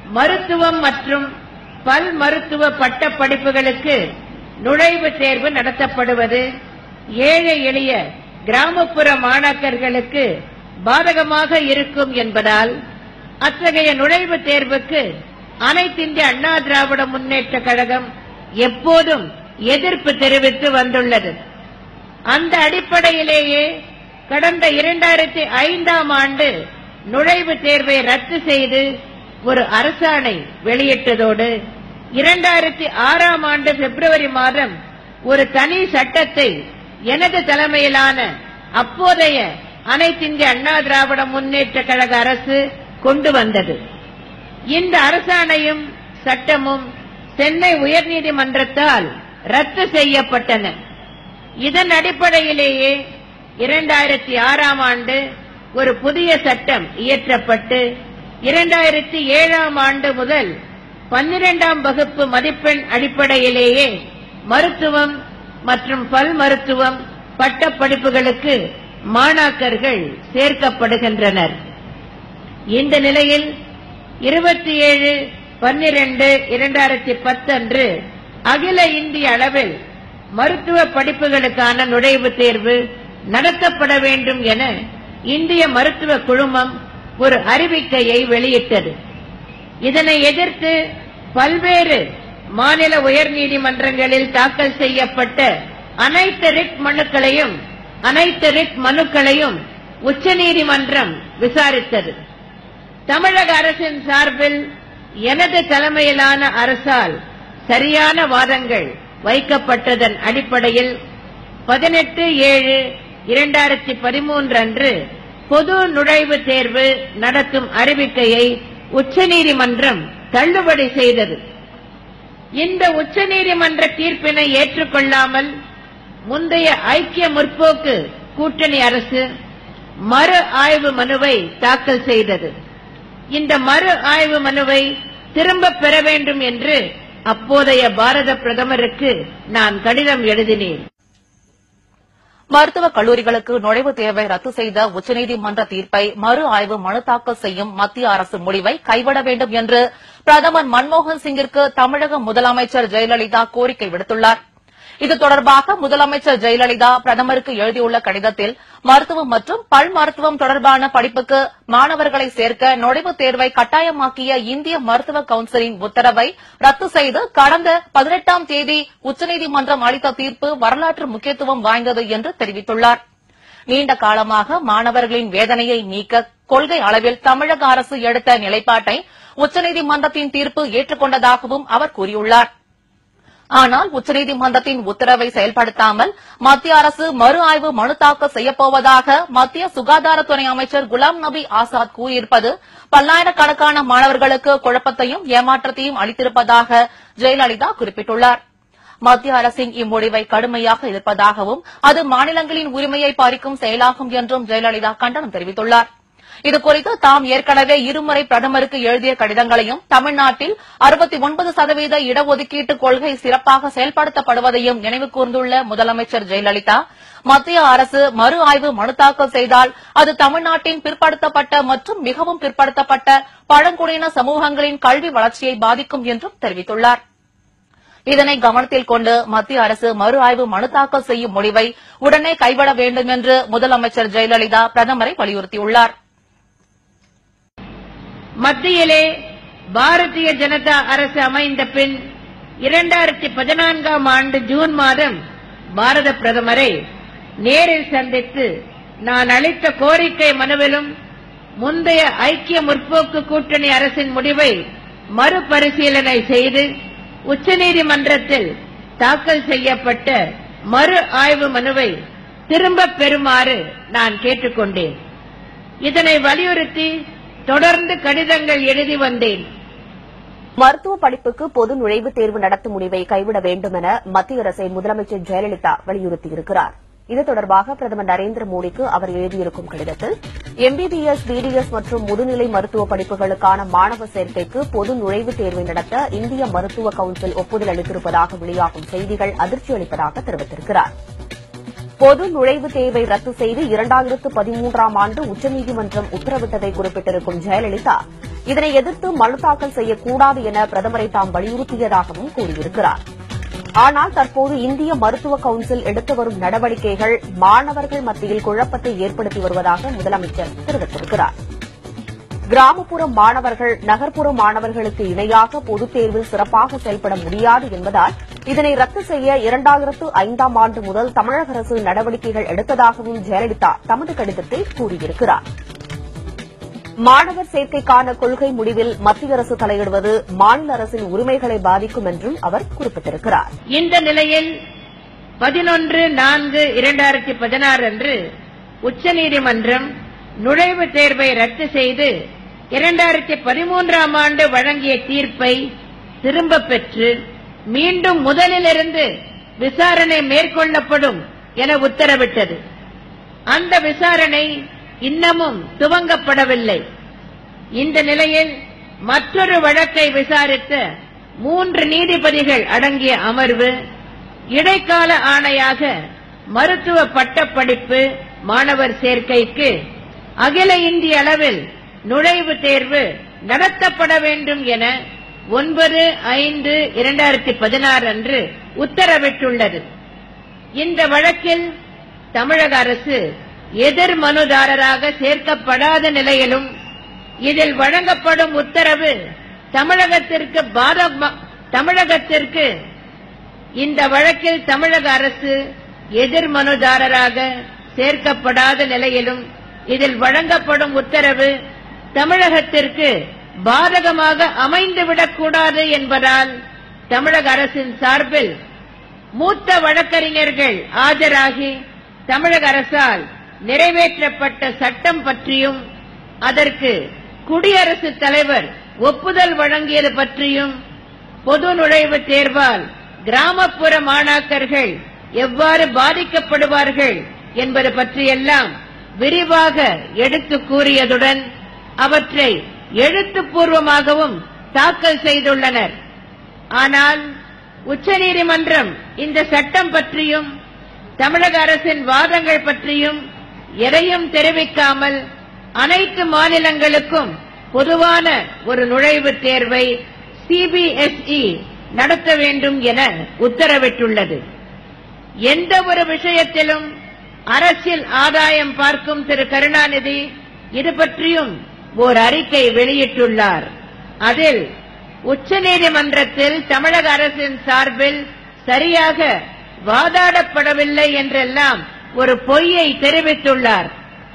மருத்துவம் மற்றும் பல் மருத்துவ பட்ட படிப்புகளுக்கு நுழைவுத் தேர்வு நடத்தப்படுவது ஏழை எளிய கிராமப்புற மாணாக்கர்களுக்கு பாதகமாக இருக்கும் என்பதால் அத்தகைய நுழைவுத் தேர்வுக்கு அனைத்திந்திய அண்ணா திராவிட முன்னேற்ற கழகம் எப்போதும் எதிர்ப்பு தெரிவித்து வந்துள்ளது அந்த அடிப்படையிலேயே கடந்த இரண்டாயிரத்தி ஐந்தாம் ஆண்டு நுழைவுத் தேர்வை ரத்து செய்து ஒரு அரசாணை வெளியிட்டதோடு இரண்டாயிரத்தி ஆறாம் ஆண்டு பிப்ரவரி மாதம் ஒரு தனி சட்டத்தை எனது தலைமையிலான அப்போதைய அனைத்திந்திய அண்ணா திராவிட முன்னேற்ற கழக அரசு கொண்டு வந்தது இந்த அரசாணையும் சட்டமும் சென்னை உயர்நீதிமன்றத்தால் ரத்து செய்யப்பட்டன இதன் அடிப்படையிலேயே இரண்டாயிரத்தி ஆறாம் ஆண்டு ஒரு புதிய சட்டம் இயற்றப்பட்டு இரண்டாயிரத்தி ஏழாம் ஆண்டு முதல் பன்னிரெண்டாம் வகுப்பு மதிப்பெண் அடிப்படையிலேயே மருத்துவம் மற்றும் பல் மருத்துவம் பட்டப் படிப்புகளுக்கு மாணாக்கர்கள் சேர்க்கப்படுகின்றனர் இந்த நிலையில் இருபத்தி ஏழு பன்னிரண்டு இரண்டாயிரத்தி பத்து அன்று அகில இந்திய அளவில் மருத்துவ படிப்புகளுக்கான நுழைவுத் தேர்வு நடத்தப்பட வேண்டும் என இந்திய மருத்துவ குழுமம் ஒரு அறிவிக்கையை வெளியிட்டது இதனை எதிர்த்து பல்வேறு மாநில உயர்நீதிமன்றங்களில் தாக்கல் செய்யப்பட்ட அனைத்து ரிட் மனுக்களையும் அனைத்து ரிட் மனுக்களையும் உச்சநீதிமன்றம் விசாரித்தது தமிழக அரசின் சார்பில் எனது தலைமையிலான அரசால் சரியான வாதங்கள் வைக்கப்பட்டதன் அடிப்படையில் பதினெட்டு ஏழு இரண்டாயிரத்தி பதிமூன்று அன்று பொது நுழைவுத் தேர்வு நடத்தும் அறிவிக்கையை உச்சநீதிமன்றம் தள்ளுபடி செய்தது இந்த உச்சநீதிமன்ற தீர்ப்பினை ஏற்றுக்கொள்ளாமல் முந்தைய ஐக்கிய முற்போக்கு கூட்டணி அரசு மறு ஆய்வு மனுவை தாக்கல் செய்தது இந்த மறு ஆய்வு மனுவை திரும்பப் பெற வேண்டும் என்று அப்போதைய பாரத பிரதமருக்கு நான் கடிதம் எழுதினேன் மருத்துவக் கல்லூரிகளுக்கு நுழைவுத் தேர்வை ரத்து செய்த உச்சநீதிமன்ற தீர்ப்பை மறு ஆய்வு மனு தாக்கல் செய்யும் மத்திய அரசு முடிவை கைவிட வேண்டும் என்று பிரதமர் மன்மோகன் சிங்கிற்கு தமிழக முதலமைச்சர் ஜெயலலிதா கோரிக்கை விடுத்துள்ளார் இது தொடர்பாக முதலமைச்சர் ஜெயலலிதா பிரதமருக்கு எழுதியுள்ள கடிதத்தில் மருத்துவம் மற்றும் பல் மருத்துவம் தொடர்பான படிப்புக்கு மாணவர்களை சேர்க்க நுழைவுத் தேர்வை கட்டாயமாக்கிய இந்திய மருத்துவ கவுன்சிலின் உத்தரவை ரத்து செய்து கடந்த பதினெட்டாம் தேதி உச்சநீதிமன்றம் அளித்த தீர்ப்பு வரலாற்று முக்கியத்துவம் வாய்ந்தது என்று தெரிவித்துள்ளார் நீண்ட காலமாக மாணவர்களின் வேதனையை நீக்க கொள்கை அளவில் தமிழக அரசு எடுத்த நிலைப்பாட்டை உச்சநீதிமன்றத்தின் தீர்ப்பு ஏற்றுக்கொண்டதாகவும் அவர் கூறியுள்ளார் ஆனால் உச்சநீதிமன்றத்தின் உத்தரவை செயல்படுத்தாமல் மத்திய அரசு மறு ஆய்வு மனு தாக்கல் செய்யப்போவதாக மத்திய சுகாதாரத்துறை அமைச்சர் குலாம் நபி ஆசாத் கூறியிருப்பது பல்லாயிரக்கணக்கான மாணவர்களுக்கு குழப்பத்தையும் ஏமாற்றத்தையும் அளித்திருப்பதாக ஜெயலலிதா குறிப்பிட்டுள்ளார் மத்திய அரசின் இம்முடிவை கடுமையாக எதிர்ப்பதாகவும் அது மாநிலங்களின் உரிமையை பறிக்கும் செயலாகும் என்றும் ஜெயலலிதா கண்டனம் தெரிவித்துள்ளார் இதுகுறித்து தாம் ஏற்கனவே இருமுறை பிரதமருக்கு எழுதிய கடிதங்களையும் தமிழ்நாட்டில் அறுபத்தி ஒன்பது சதவீத இடஒதுக்கீட்டு கொள்கை சிறப்பாக செயல்படுத்தப்படுவதையும் நினைவு கூர்ந்துள்ள முதலமைச்சர் ஜெயலலிதா மத்திய அரசு மறு ஆய்வு மனு தாக்கல் செய்தால் அது தமிழ்நாட்டின் பிற்படுத்தப்பட்ட மற்றும் மிகவும் பிற்படுத்தப்பட்ட பழங்குடியின சமூகங்களின் கல்வி வளர்ச்சியை பாதிக்கும் என்றும் தெரிவித்துள்ளார் இதனை கவனத்தில் கொண்டு மத்திய அரசு மறு ஆய்வு மனு தாக்கல் செய்யும் முடிவை உடனே கைவிட வேண்டும் என்று முதலமைச்சர் ஜெயலலிதா பிரதமரை வலியுறுத்தியுள்ளார் மத்தியிலே பாரதிய ஜனதா அரசு அமைந்த பின் இரண்டாயிரத்தி பதினான்காம் ஆண்டு ஜூன் மாதம் பாரத பிரதமரை நேரில் சந்தித்து நான் அளித்த கோரிக்கை மனுவிலும் முந்தைய ஐக்கிய முற்போக்கு கூட்டணி அரசின் முடிவை மறுபரிசீலனை செய்து உச்சநீதிமன்றத்தில் தாக்கல் செய்யப்பட்ட மறு ஆய்வு மனுவை திரும்பப் பெறுமாறு நான் கேட்டுக்கொண்டேன் இதனை வலியுறுத்தி தொடர்ந்து கடிதங்கள் எழுதி வந்தேன் மருத்துவ படிப்புக்கு பொது நுழைவுத் தேர்வு நடத்தும் முடிவை கைவிட வேண்டும் என மத்திய அரசை முதலமைச்சர் ஜெயலலிதா வலியுறுத்தியிருக்கிறார் இது தொடர்பாக பிரதமர் நரேந்திர மோடிக்கு அவர் எழுதியிருக்கும் கடிதத்தில் எம்பிபிஎஸ் பிடிஎஸ் மற்றும் முதுநிலை மருத்துவ படிப்புகளுக்கான மாணவர் சேர்க்கைக்கு பொது நுழைவுத் தேர்வை நடத்த இந்திய மருத்துவ கவுன்சில் ஒப்புதல் அளித்திருப்பதாக வெளியாகும் செய்திகள் அதிர்ச்சி அளிப்பதாக தெரிவித்திருக்கிறார் பொது நுழைவுத் தேர்வை ரத்து செய்து இரண்டாயிரத்து பதிமூன்றாம் ஆண்டு உச்சநீதிமன்றம் உத்தரவிட்டதை குறிப்பிட்டிருக்கும் ஜெயலலிதா இதனை எதிர்த்து மனு தாக்கல் செய்யக்கூடாது என பிரதமரை தாம் வலியுறுத்தியதாகவும் கூறியிருக்கிறார் ஆனால் தற்போது இந்திய மருத்துவ கவுன்சில் எடுத்து வரும் நடவடிக்கைகள் மாணவர்கள் மத்தியில் குழப்பத்தை ஏற்படுத்தி வருவதாக முதலமைச்சர் தெரிவித்திருக்கிறார் கிராமப்புற மாணவர்கள் நகர்ப்புற மாணவர்களுக்கு இணையாக பொதுத் தேர்வில் சிறப்பாக செயல்பட முடியாது என்பதால் இதனை ரத்து செய்ய இரண்டாயிரத்து ஐந்தாம் ஆண்டு முதல் தமிழக அரசு நடவடிக்கைகள் எடுத்ததாகவும் ஜெயலலிதா தமது கடிதத்தில் கூறியிருக்கிறார் மாணவர் சேர்க்கைக்கான கொள்கை முடிவில் மத்திய அரசு தலையிடுவது மாநில அரசின் உரிமைகளை பாதிக்கும் என்றும் அவர் குறிப்பிட்டிருக்கிறார் இந்த நிலையில் பதினொன்று நான்கு இரண்டாயிரத்தி பதினாறு அன்று உச்சநீதிமன்றம் நுழைவுத் தேர்வை ரத்து செய்து இரண்டாயிரத்தி பதிமூன்றாம் ஆண்டு வழங்கிய தீர்ப்பை திரும்பப் பெற்று மீண்டும் முதலிலிருந்து விசாரணை மேற்கொள்ளப்படும் என உத்தரவிட்டது அந்த விசாரணை இன்னமும் துவங்கப்படவில்லை இந்த நிலையில் மற்றொரு வழக்கை விசாரித்த மூன்று நீதிபதிகள் அடங்கிய அமர்வு இடைக்கால ஆணையாக மருத்துவ பட்டப்படிப்பு மாணவர் சேர்க்கைக்கு அகில இந்திய அளவில் நுழைவுத் தேர்வு நடத்தப்பட வேண்டும் என ஒன்பது ஐந்து இரண்டாயிரத்தி பதினாறு அன்று உத்தரவிட்டுள்ளது இந்த வழக்கில் தமிழக அரசு எதிர் மனுதாரராக சேர்க்கப்படாத நிலையிலும் இதில் வழங்கப்படும் உத்தரவு தமிழகத்திற்கு பாதக தமிழகத்திற்கு இந்த வழக்கில் தமிழக அரசு எதிர் மனுதாரராக சேர்க்கப்படாத நிலையிலும் இதில் வழங்கப்படும் உத்தரவு தமிழகத்திற்கு பாதகமாக அமைந்துவிடக்கூடாது என்பதால் தமிழக அரசின் சார்பில் மூத்த வழக்கறிஞர்கள் ஆஜராகி தமிழக அரசால் நிறைவேற்றப்பட்ட சட்டம் பற்றியும் அதற்கு குடியரசுத் தலைவர் ஒப்புதல் வழங்கியது பற்றியும் பொது நுழைவுத் தேர்வால் கிராமப்புற மாணாக்கர்கள் எவ்வாறு பாதிக்கப்படுவார்கள் என்பது பற்றியெல்லாம் விரிவாக எடுத்துக் கூறியதுடன் அவற்றை எழுத்துப்பூர்வமாகவும் தாக்கல் செய்துள்ளனர் ஆனால் உச்சநீதிமன்றம் இந்த சட்டம் பற்றியும் தமிழக அரசின் வாதங்கள் பற்றியும் எதையும் தெரிவிக்காமல் அனைத்து மாநிலங்களுக்கும் பொதுவான ஒரு நுழைவுத் தேர்வை சிபிஎஸ்இ நடத்த வேண்டும் என உத்தரவிட்டுள்ளது எந்த ஒரு விஷயத்திலும் அரசியல் ஆதாயம் பார்க்கும் திரு கருணாநிதி இது பற்றியும் ஓர் அறிக்கை வெளியிட்டுள்ளார் அதில் உச்சநீதிமன்றத்தில் தமிழக அரசின் சார்பில் சரியாக வாதாடப்படவில்லை என்றெல்லாம் ஒரு பொய்யை தெரிவித்துள்ளார்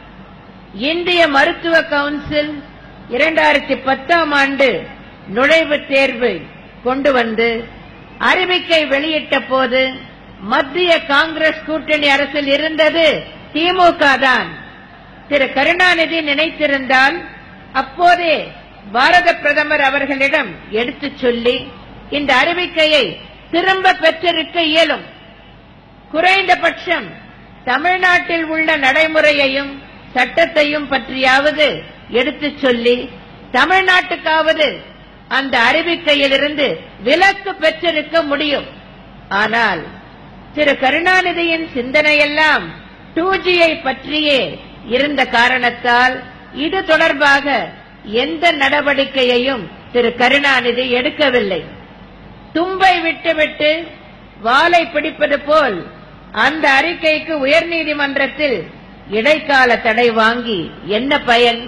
இந்திய மருத்துவ கவுன்சில் இரண்டாயிரத்தி பத்தாம் ஆண்டு நுழைவுத் தேர்வை கொண்டு வந்து அறிவிக்கை வெளியிட்ட போது மத்திய காங்கிரஸ் கூட்டணி அரசில் இருந்தது திமுக தான் திரு கருணாநிதி நினைத்திருந்தால் அப்போதே பாரத பிரதமர் அவர்களிடம் எடுத்துச் சொல்லி இந்த அறிவிக்கையை திரும்ப பெற்றிருக்க இயலும் குறைந்தபட்சம் தமிழ்நாட்டில் உள்ள நடைமுறையையும் சட்டத்தையும் பற்றியாவது எடுத்துச் சொல்லி தமிழ்நாட்டுக்காவது அந்த அறிவிக்கையிலிருந்து விலக்கு பெற்றிருக்க முடியும் ஆனால் திரு கருணாநிதியின் சிந்தனையெல்லாம் டூ ஜியை பற்றியே இருந்த காரணத்தால் இது தொடர்பாக எந்த நடவடிக்கையையும் திரு கருணாநிதி எடுக்கவில்லை தும்பை விட்டுவிட்டு வாளை பிடிப்பது போல் அந்த அறிக்கைக்கு உயர்நீதிமன்றத்தில் இடைக்கால தடை வாங்கி என்ன பயன்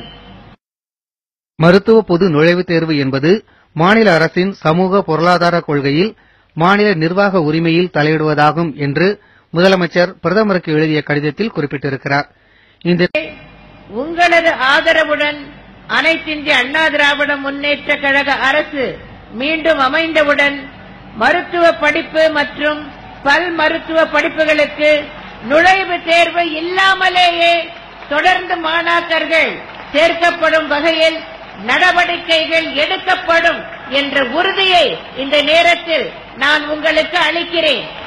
மருத்துவ பொது நுழைவுத் தேர்வு என்பது மாநில அரசின் சமூக பொருளாதார கொள்கையில் மாநில நிர்வாக உரிமையில் தலையிடுவதாகும் என்று முதலமைச்சர் பிரதமருக்கு எழுதிய கடிதத்தில் குறிப்பிட்டிருக்கிறார் இந்த உங்களது ஆதரவுடன் அனைத்திந்திய அண்ணா திராவிட முன்னேற்ற கழக அரசு மீண்டும் அமைந்தவுடன் மருத்துவ படிப்பு மற்றும் பல் மருத்துவ படிப்புகளுக்கு நுழைவுத் தேர்வு இல்லாமலேயே தொடர்ந்து மாணாக்கர்கள் சேர்க்கப்படும் வகையில் நடவடிக்கைகள் எடுக்கப்படும் என்ற உறுதியை இந்த நேரத்தில் நான் உங்களுக்கு அளிக்கிறேன்